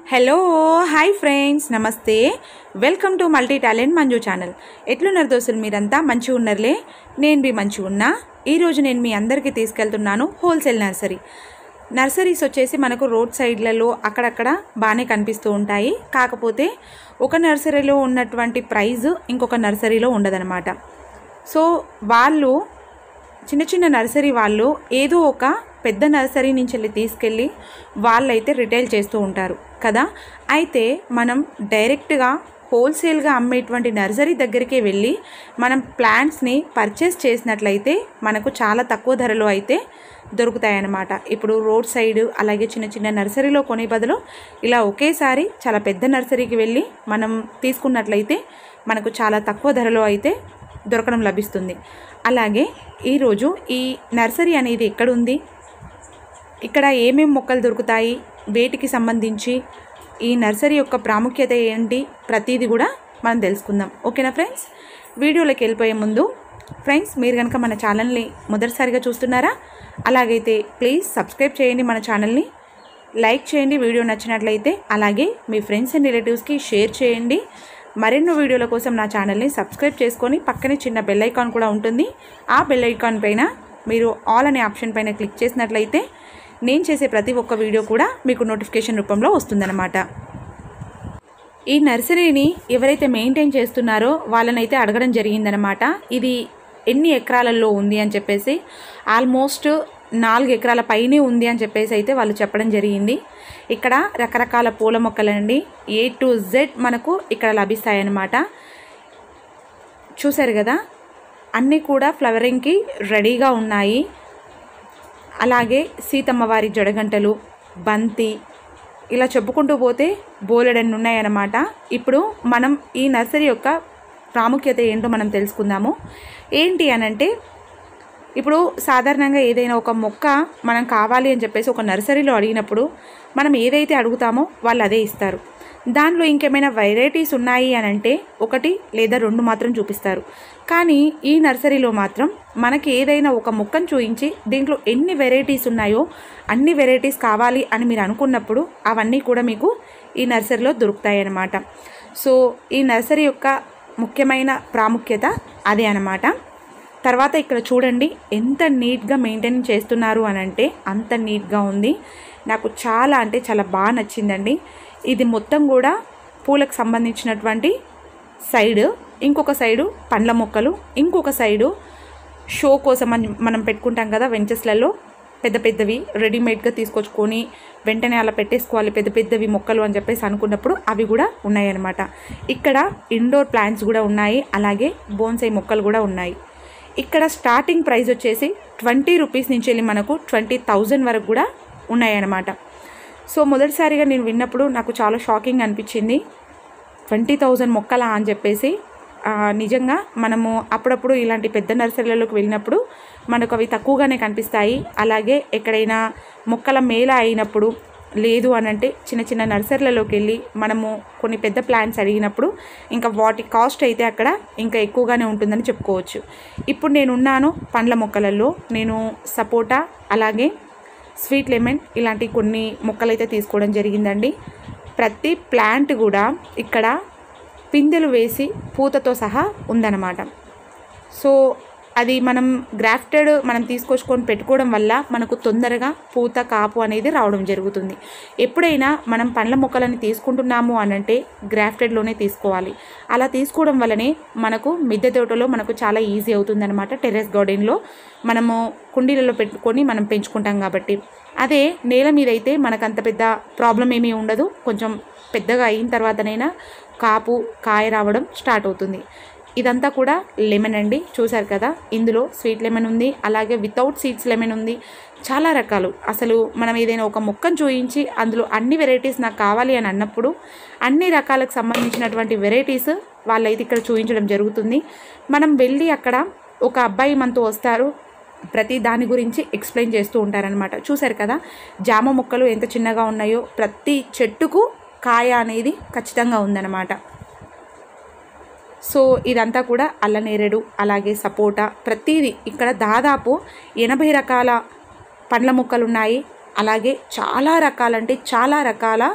hello hi friends నమస్తే welcome to multi talent Manju channel ఎట్లున్నారు దోస్తులు మీరంతా మంచిగా ఉన్నారులే నేను మీ మంచిగా ఉన్నా ఈరోజు నేను మీ అందరికీ తీసుకెళ్తున్నాను హోల్సేల్ నర్సరీ నర్సరీస్ వచ్చేసి మనకు రోడ్ సైడ్లలో అక్కడక్కడ బాగానే కనిపిస్తూ ఉంటాయి కాకపోతే ఒక నర్సరీలో ఉన్నటువంటి ప్రైజ్ ఇంకొక నర్సరీలో ఉండదన్నమాట సో వాళ్ళు చిన్న చిన్న నర్సరీ వాళ్ళు ఏదో ఒక పెద్ద నర్సరీ నుంచి వెళ్ళి తీసుకెళ్ళి వాళ్ళైతే రిటైల్ చేస్తూ ఉంటారు కదా అయితే మనం డైరెక్ట్గా హోల్సేల్గా అమ్మేటువంటి నర్సరీ దగ్గరికి వెళ్ళి మనం ప్లాంట్స్ని పర్చేస్ చేసినట్లయితే మనకు చాలా తక్కువ ధరలో అయితే దొరుకుతాయన్నమాట ఇప్పుడు రోడ్ సైడ్ అలాగే చిన్న చిన్న నర్సరీలో కొనే బదులు ఇలా ఒకేసారి చాలా పెద్ద నర్సరీకి వెళ్ళి మనం తీసుకున్నట్లయితే మనకు చాలా తక్కువ ధరలో అయితే దొరకడం లభిస్తుంది అలాగే ఈరోజు ఈ నర్సరీ అనేది ఎక్కడుంది ఇక్కడ ఏమేం మొక్కలు దొరుకుతాయి వేటికి సంబంధించి ఈ నర్సరీ యొక్క ప్రాముఖ్యత ఏంటి ప్రతిదీ కూడా మనం తెలుసుకుందాం ఓకేనా ఫ్రెండ్స్ వీడియోలోకి వెళ్ళిపోయే ముందు ఫ్రెండ్స్ మీరు కనుక మన ఛానల్ని మొదటిసారిగా చూస్తున్నారా అలాగైతే ప్లీజ్ సబ్స్క్రైబ్ చేయండి మన ఛానల్ని లైక్ చేయండి వీడియో నచ్చినట్లయితే అలాగే మీ ఫ్రెండ్స్ అండ్ రిలేటివ్స్కి షేర్ చేయండి మరెన్నో వీడియోల కోసం నా ఛానల్ని సబ్స్క్రైబ్ చేసుకొని పక్కనే చిన్న బెల్ ఐకాన్ కూడా ఉంటుంది ఆ బెల్ ఐకాన్ పైన మీరు ఆల్ అనే ఆప్షన్ పైన క్లిక్ చేసినట్లయితే నేను చేసే ప్రతి ఒక్క వీడియో కూడా మీకు నోటిఫికేషన్ రూపంలో వస్తుందన్నమాట ఈ నర్సరీని ఎవరైతే మెయింటైన్ చేస్తున్నారో వాళ్ళనైతే అడగడం జరిగిందనమాట ఇది ఎన్ని ఎకరాలలో ఉంది అని చెప్పేసి ఆల్మోస్ట్ నాలుగు ఎకరాల పైనే ఉంది అని చెప్పేసి అయితే వాళ్ళు చెప్పడం జరిగింది ఇక్కడ రకరకాల పూల మొక్కలండి ఏ టు జెడ్ మనకు ఇక్కడ లభిస్తాయన్నమాట చూసారు కదా అన్నీ కూడా ఫ్లవరింగ్కి రెడీగా ఉన్నాయి అలాగే సీతమ్మవారి జడగంటలు బంతి ఇలా చెప్పుకుంటూ పోతే బోలెడన్ని ఉన్నాయన్నమాట ఇప్పుడు మనం ఈ నర్సరీ యొక్క ప్రాముఖ్యత ఏంటో మనం తెలుసుకుందాము ఏంటి అనంటే ఇప్పుడు సాధారణంగా ఏదైనా ఒక మొక్క మనం కావాలి అని చెప్పేసి ఒక నర్సరీలో అడిగినప్పుడు మనం ఏదైతే అడుగుతామో వాళ్ళు అదే ఇస్తారు దాంట్లో ఇంకేమైనా వెరైటీస్ ఉన్నాయి అని అంటే ఒకటి లేదా రెండు మాత్రం చూపిస్తారు కానీ ఈ నర్సరీలో మాత్రం మనకి ఏదైనా ఒక మొక్కను చూపించి దీంట్లో ఎన్ని వెరైటీస్ ఉన్నాయో అన్ని వెరైటీస్ కావాలి అని మీరు అనుకున్నప్పుడు అవన్నీ కూడా మీకు ఈ నర్సరీలో దొరుకుతాయి అన్నమాట సో ఈ నర్సరీ యొక్క ముఖ్యమైన ప్రాముఖ్యత అదే అన్నమాట తర్వాత ఇక్కడ చూడండి ఎంత నీట్గా మెయింటైన్ చేస్తున్నారు అని అంటే అంత నీట్గా ఉంది నాకు చాలా అంటే చాలా బాగా నచ్చిందండి ఇది మొత్తం కూడా పూలకు సంబంధించినటువంటి సైడ్ ఇంకొక సైడు పండ్ల మొక్కలు ఇంకొక సైడు షో కోసం అని మనం పెట్టుకుంటాం కదా వెంచెస్లలో పెద్ద పెద్దవి రెడీమేడ్గా తీసుకొచ్చుకొని వెంటనే అలా పెట్టేసుకోవాలి పెద్ద పెద్దవి మొక్కలు అని చెప్పేసి అనుకున్నప్పుడు అవి కూడా ఉన్నాయన్నమాట ఇక్కడ ఇండోర్ ప్లాంట్స్ కూడా ఉన్నాయి అలాగే బోన్సై మొక్కలు కూడా ఉన్నాయి ఇక్కడ స్టార్టింగ్ ప్రైస్ వచ్చేసి ట్వంటీ రూపీస్ నుంచి వెళ్ళి మనకు ట్వంటీ థౌజండ్ వరకు కూడా ఉన్నాయన్నమాట సో మొదటిసారిగా నేను విన్నప్పుడు నాకు చాలా షాకింగ్ అనిపించింది ట్వంటీ థౌజండ్ మొక్కలా అని చెప్పేసి నిజంగా మనము అప్పుడప్పుడు ఇలాంటి పెద్ద నర్సరీలలోకి వెళ్ళినప్పుడు మనకు అవి తక్కువగానే కనిపిస్తాయి అలాగే ఎక్కడైనా మొక్కల మేళ అయినప్పుడు లేదు అని అంటే చిన్న చిన్న నర్సరీలలోకి వెళ్ళి మనము కొన్ని పెద్ద ప్లాంట్స్ అడిగినప్పుడు ఇంకా వాటి కాస్ట్ అయితే అక్కడ ఇంకా ఎక్కువగానే ఉంటుందని చెప్పుకోవచ్చు ఇప్పుడు నేను ఉన్నాను పండ్ల మొక్కలలో నేను సపోటా అలాగే స్వీట్ లెమన్ ఇలాంటి కొన్ని మొక్కలైతే తీసుకోవడం జరిగిందండి ప్రతి ప్లాంట్ కూడా ఇక్కడ పిందెలు వేసి పూతతో సహా ఉందన్నమాట సో అది మనం గ్రాఫ్టెడ్ మనం తీసుకొచ్చుకొని పెట్టుకోవడం వల్ల మనకు తొందరగా పూత కాపు అనేది రావడం జరుగుతుంది ఎప్పుడైనా మనం పండ్ల మొక్కలని తీసుకుంటున్నాము అనంటే గ్రాఫ్టెడ్లోనే తీసుకోవాలి అలా తీసుకోవడం వల్లనే మనకు మిద్దె తోటలో మనకు చాలా ఈజీ అవుతుందన్నమాట టెర్రస్ గార్డెన్లో మనము కుండీలలో పెట్టుకొని మనం పెంచుకుంటాం కాబట్టి అదే నేల మీద అయితే మనకు అంత పెద్ద ప్రాబ్లం ఏమీ ఉండదు కొంచెం పెద్దగా అయిన తర్వాతనైనా కాపు కాయ రావడం స్టార్ట్ అవుతుంది ఇదంతా కూడా లెమన్ అండి చూసారు కదా ఇందులో స్వీట్ లెమన్ ఉంది అలాగే వితౌట్ సీడ్స్ లెమన్ ఉంది చాలా రకాలు అసలు మనం ఏదైనా ఒక మొక్కను చూయించి అందులో అన్ని వెరైటీస్ నాకు కావాలి అని అన్నప్పుడు అన్ని రకాలకు సంబంధించినటువంటి వెరైటీస్ వాళ్ళైతే ఇక్కడ చూపించడం జరుగుతుంది మనం వెళ్ళి అక్కడ ఒక అబ్బాయి మనతో వస్తారు ప్రతి దాని గురించి ఎక్స్ప్లెయిన్ చేస్తూ ఉంటారనమాట చూసారు కదా జామ మొక్కలు ఎంత చిన్నగా ఉన్నాయో ప్రతి చెట్టుకు కాయ అనేది ఖచ్చితంగా ఉందన్నమాట సో ఇదంతా కూడా అల్లనేరేడు అలాగే సపోటా ప్రతిదీ ఇక్కడ దాదాపు ఎనభై రకాల పండ్ల మొక్కలు ఉన్నాయి అలాగే చాలా రకాలంటే చాలా రకాల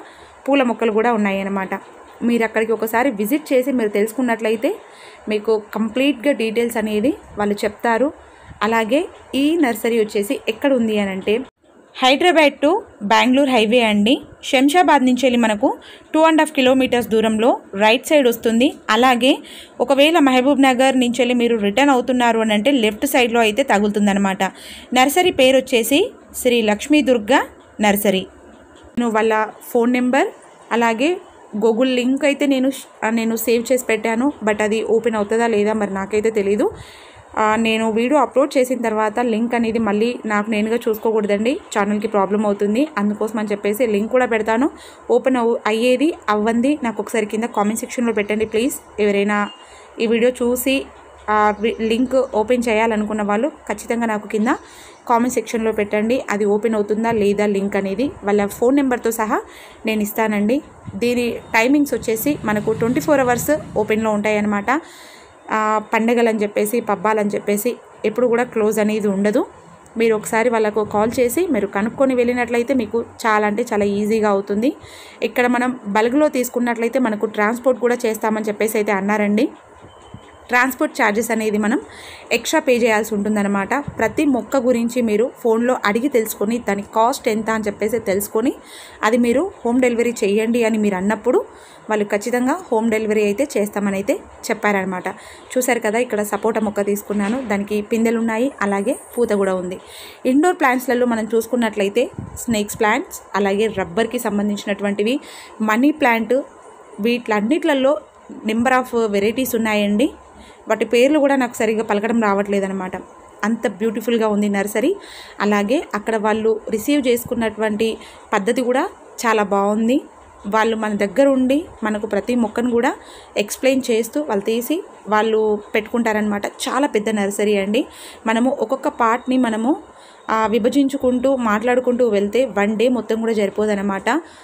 పూల మొక్కలు కూడా ఉన్నాయి అన్నమాట మీరు అక్కడికి ఒకసారి విజిట్ చేసి మీరు తెలుసుకున్నట్లయితే మీకు కంప్లీట్గా డీటెయిల్స్ అనేది వాళ్ళు చెప్తారు అలాగే ఈ నర్సరీ వచ్చేసి ఎక్కడ ఉంది అని అంటే హైదరాబాద్ టు బెంగళూరు హైవే అండి శంషాబాద్ నుంచి వెళ్ళి మనకు టూ అండ్ హాఫ్ కిలోమీటర్స్ దూరంలో రైట్ సైడ్ వస్తుంది అలాగే ఒకవేళ మహబూబ్ నగర్ నుంచి వెళ్ళి మీరు రిటర్న్ అవుతున్నారు అని అంటే లెఫ్ట్ సైడ్లో అయితే తగులుతుందనమాట నర్సరీ పేరు వచ్చేసి శ్రీ లక్ష్మీ దుర్గా నర్సరీ నేను వాళ్ళ ఫోన్ నెంబర్ అలాగే గూగుల్ లింక్ అయితే నేను నేను సేవ్ చేసి పెట్టాను బట్ అది ఓపెన్ అవుతుందా లేదా మరి నాకైతే తెలీదు ఆ, నేను వీడియో అప్లోడ్ చేసిన తర్వాత లింక్ అనేది మళ్ళీ నాకు నేనుగా చూసుకోకూడదండి ఛానల్కి ప్రాబ్లం అవుతుంది అందుకోసం అని చెప్పేసి లింక్ కూడా పెడతాను ఓపెన్ అవ్ అయ్యేది అవ్వంది నాకు ఒకసారి కింద కామెంట్ సెక్షన్లో పెట్టండి ప్లీజ్ ఎవరైనా ఈ వీడియో చూసి ఆ వి- లింక్ ఓపెన్ చేయాలనుకున్న వాళ్ళు ఖచ్చితంగా నాకు కింద కామెంట్ సెక్షన్లో పెట్టండి అది ఓపెన్ అవుతుందా లేదా లింక్ అనేది వాళ్ళ ఫోన్ నెంబర్తో సహా నేను ఇస్తానండి దీని టైమింగ్స్ వచ్చేసి మనకు ట్వంటీ ఫోర్ అవర్స్ ఓపెన్లో ఉంటాయన్నమాట ఆ, పండగలని చెప్పేసి పబ్బాలని చెప్పేసి ఎప్పుడు కూడా క్లోజ్ అనేది ఉండదు మీరు ఒకసారి వాళ్ళకు కాల్ చేసి మీరు కనుక్కొని వెళ్ళినట్లయితే మీకు చాలా అంటే చాలా ఈజీగా అవుతుంది ఇక్కడ మనం బల్క్లో తీసుకున్నట్లయితే మనకు ట్రాన్స్పోర్ట్ కూడా చేస్తామని చెప్పేసి అయితే అన్నారండి ట్రాన్స్పోర్ట్ ఛార్జెస్ అనేది మనం ఎక్స్ట్రా పే చేయాల్సి ఉంటుందన్నమాట ప్రతి మొక్క గురించి మీరు ఫోన్లో అడిగి తెలుసుకొని దాని కాస్ట్ ఎంత అని చెప్పేసి తెలుసుకొని అది మీరు హోమ్ డెలివరీ చేయండి అని మీరు అన్నప్పుడు వాళ్ళు ఖచ్చితంగా హోమ్ డెలివరీ అయితే చేస్తామని అయితే చెప్పారనమాట చూశారు కదా ఇక్కడ సపోటా మొక్క తీసుకున్నాను దానికి పిందెలు ఉన్నాయి అలాగే పూత కూడా ఉంది ఇండోర్ ప్లాంట్స్లలో మనం చూసుకున్నట్లయితే స్నేక్స్ ప్లాంట్స్ అలాగే రబ్బర్కి సంబంధించినటువంటివి మనీ ప్లాంట్ వీటిలన్నిట్లలో నెంబర్ ఆఫ్ వెరైటీస్ ఉన్నాయండి వాటి పేర్లు కూడా నాకు సరిగ్గా పలకడం రావట్లేదన్నమాట అంత బ్యూటిఫుల్గా ఉంది నర్సరీ అలాగే అక్కడ వాళ్ళు రిసీవ్ చేసుకున్నటువంటి పద్ధతి కూడా చాలా బాగుంది వాళ్ళు మన దగ్గర ఉండి మనకు ప్రతి మొక్కను కూడా ఎక్స్ప్లెయిన్ చేస్తూ వాళ్ళు తీసి వాళ్ళు పెట్టుకుంటారనమాట చాలా పెద్ద నర్సరీ అండి మనము ఒక్కొక్క పార్ట్ని మనము ఆ, విభజించుకుంటూ మాట్లాడుకుంటూ వెళ్తే వన్ డే మొత్తం కూడా సరిపోదన్నమాట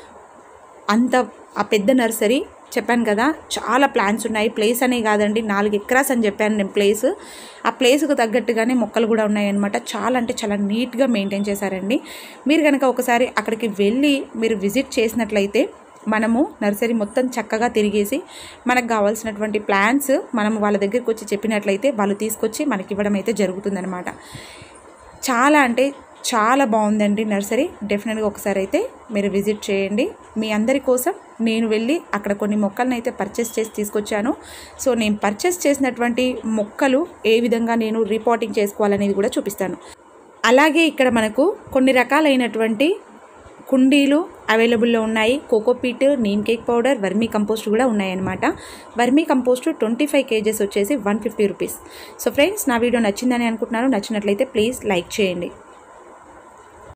అంత ఆ పెద్ద నర్సరీ చెప్పాను కదా చాలా ప్లాన్స్ ఉన్నాయి ప్లేస్ అనే కాదండి నాలుగు ఎకరాస్ అని చెప్పాను నేను ప్లేస్ ఆ ప్లేస్కు తగ్గట్టుగానే మొక్కలు కూడా ఉన్నాయన్నమాట చాలా అంటే చాలా నీట్గా మెయింటైన్ చేశారండి మీరు కనుక ఒకసారి అక్కడికి వెళ్ళి మీరు విజిట్ చేసినట్లయితే మనము నర్సరీ మొత్తం చక్కగా తిరిగేసి మనకు కావాల్సినటువంటి ప్లాన్స్ మనం వాళ్ళ దగ్గరికి వచ్చి చెప్పినట్లయితే వాళ్ళు తీసుకొచ్చి మనకి ఇవ్వడం అయితే జరుగుతుందన్నమాట చాలా అంటే చాలా బాగుందండి నర్సరీ డెఫినెట్గా ఒకసారి అయితే మీరు విజిట్ చేయండి మీ అందరి కోసం నేను వెళ్ళి అక్కడ కొన్ని మొక్కలను అయితే పర్చేస్ చేసి తీసుకొచ్చాను సో నేను పర్చేస్ చేసినటువంటి మొక్కలు ఏ విధంగా నేను రిపోర్టింగ్ చేసుకోవాలనేది కూడా చూపిస్తాను అలాగే ఇక్కడ మనకు కొన్ని రకాలైనటువంటి కుండీలు అవైలబుల్లో ఉన్నాయి cocopeat neem cake powder vermi compost కూడా ఉన్నాయన్నమాట vermi compost twenty five KGs వచ్చేసి one fifty rupees so friends నా వీడియో నచ్చిందని అనుకుంటున్నాను నచ్చినట్లయితే ప్లీజ్ లైక్ చేయండి